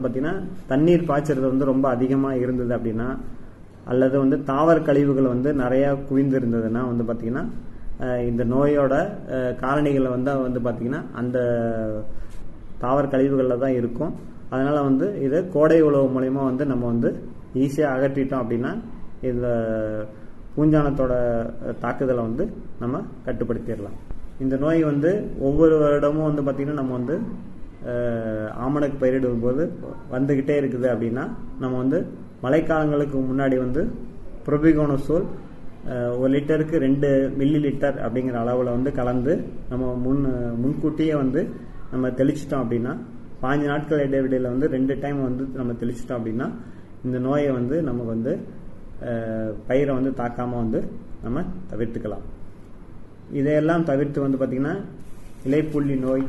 பார்த்தீங்கன்னா தண்ணீர் பாய்ச்சறது வந்து ரொம்ப அதிகமாக இருந்தது அப்படின்னா அல்லது வந்து தாவர கழிவுகள் வந்து நிறையா குவிந்து இருந்ததுன்னா வந்து பார்த்தீங்கன்னா அஹ், இந்த நோயோட அஹ், காரணிகளை வந்து வந்து பார்த்தீங்கன்னா அந்த தாவர கழிவுகளில் தான் இருக்கும் அதனால வந்து இதை கோடை உழவு மூலயமா வந்து நம்ம வந்து ஈஸியாக அகற்றிட்டோம் அப்படின்னா இந்த பூஞ்சானத்தோட அஹ், தாக்குதலை வந்து நம்ம கட்டுப்படுத்திடலாம் இந்த நோய் வந்து ஒவ்வொரு வருடமும் வந்து பார்த்திங்கன்னா நம்ம வந்து அஹ், ஆமணக்கு பயிரிடும் போது வந்துக்கிட்டே இருக்குது அப்படின்னா நம்ம வந்து மழைக்காலங்களுக்கு முன்னாடி வந்து புரோபிகோனசோல் அஹ், ஒரு லிட்டருக்கு ரெண்டு மில்லி லிட்டர் அப்படிங்கிற அளவில் வந்து கலந்து நம்ம முன் முன்கூட்டியே வந்து நம்ம தெளிச்சிட்டோம் அப்படின்னா பாஞ்சு நாட்கள் இடைவெளியில் வந்து ரெண்டு டைம் வந்து நம்ம தெளிச்சிட்டோம் அப்படின்னா இந்த நோயை வந்து நமக்கு வந்து அஹ், பயிரை வந்து தாக்காமல் வந்து நம்ம தவிர்த்துக்கலாம் இதையெல்லாம் தவிர்த்து வந்து பார்த்திங்கன்னா இலைப்புள்ளி நோய்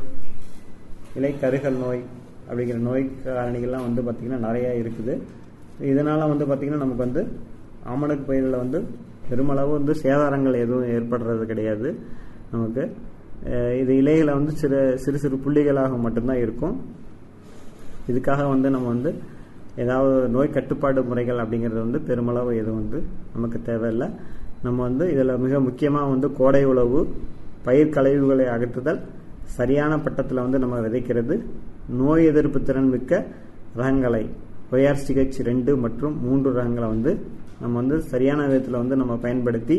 இலை கருகல் நோய் அப்படிங்கிற நோய் காரணிகள்லாம் வந்து பார்த்திங்கன்னா நிறையா இருக்குது இதனால் வந்து பார்த்திங்கன்னா நமக்கு வந்து ஆமணக்கு பயிரில் வந்து பெருமளவு வந்து சேதாரங்கள் எதுவும் ஏற்படுறது கிடையாது நமக்கு அஹ் இது இலைகளை வந்து சிறு சிறு சிறு புள்ளிகளாக மட்டும்தான் இருக்கும் இதுக்காக வந்து நம்ம வந்து ஏதாவது நோய் கட்டுப்பாடு முறைகள் அப்படிங்கிறது வந்து பெருமளவு எதுவும் வந்து நமக்கு தேவையில்லை நம்ம வந்து இதில் மிக முக்கியமாக வந்து கோடை உழவு பயிர் கழிவுகளை அகற்றுதல் சரியான பட்டத்தில் வந்து நம்ம விதைக்கிறது நோய் எதிர்ப்பு திறன் மிக்க ரகங்களை ஒய்ஆர்சிஹெச் ரெண்டு மற்றும் மூன்று ரகங்களை வந்து நம்ம வந்து சரியான விதத்தில் வந்து நம்ம பயன்படுத்தி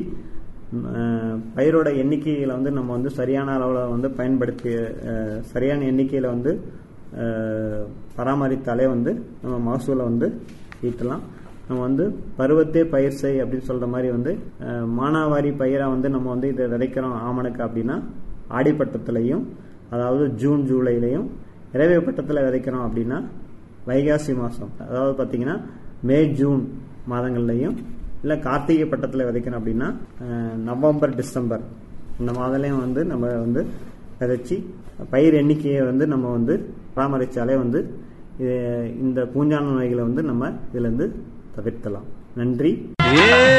அஹ், பயிரோட எண்ணிக்கையில் வந்து நம்ம வந்து சரியான அளவில் வந்து பயன்படுத்தி அஹ், சரியான எண்ணிக்கையில் வந்து அஹ், பராமரித்தாலே வந்து நம்ம மகசூலை வந்து ஈட்டலாம் நம்ம வந்து பருவத்தே பயிர் செய் அப்படின்னு சொல்ற மாதிரி வந்து அஹ், மானாவாரி பயிராக வந்து நம்ம வந்து இதை விதைக்கிறோம் ஆமணக்கு அப்படின்னா ஆடிப்பட்டத்துலையும் அதாவது ஜூன் ஜூலைலையும் இரவே பட்டத்தில் விதைக்கிறோம் அப்படின்னா வைகாசி மாதம் அதாவது பார்த்தீங்கன்னா மே ஜூன் மாதங்கள்லையும் இல்லை கார்த்திகை பட்டத்தில் விதைக்கணும் அப்படின்னா அஹ், நவம்பர் டிசம்பர் இந்த மாதம்லையும் வந்து நம்ம வந்து விதைச்சி பயிர் எண்ணிக்கையை வந்து நம்ம வந்து பராமரித்தாலே வந்து இது- இந்த பூஞ்சான நோய்களை வந்து நம்ம இதுலேருந்து தவிர்த்தலாம் நன்றி